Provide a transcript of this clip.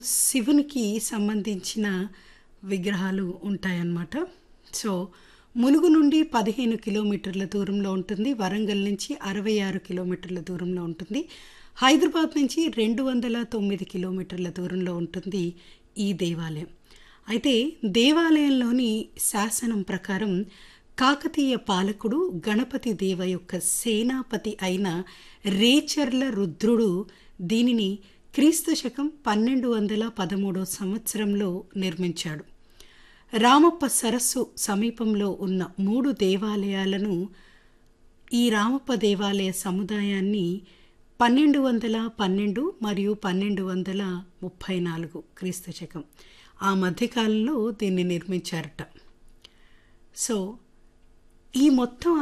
శివునికి సంబంధించిన విగ్రహాలు ఉంటాయన్నమాట సో ములుగు నుండి పదిహేను కిలోమీటర్ల దూరంలో ఉంటుంది వరంగల్ నుంచి అరవై ఆరు కిలోమీటర్ల దూరంలో ఉంటుంది హైదరాబాద్ నుంచి రెండు వందల తొమ్మిది కిలోమీటర్ల దూరంలో ఉంటుంది ఈ దేవాలయం అయితే దేవాలయంలోని శాసనం ప్రకారం కాకతీయ పాలకుడు గణపతి దేవ యొక్క సేనాపతి అయిన రేచర్ల రుద్రుడు దీనిని క్రీస్తు శకం పన్నెండు వందల పదమూడో సంవత్సరంలో నిర్మించాడు రామప్ప సరస్సు సమీపంలో ఉన్న మూడు దేవాలయాలను ఈ రామప్ప దేవాలయ సముదాయాన్ని పన్నెండు వందల పన్నెండు మరియు పన్నెండు వందల ముప్పై నాలుగు క్రీస్తు శకం ఆ మధ్యకాలంలో దీన్ని నిర్మించారట సో ఈ మొత్తం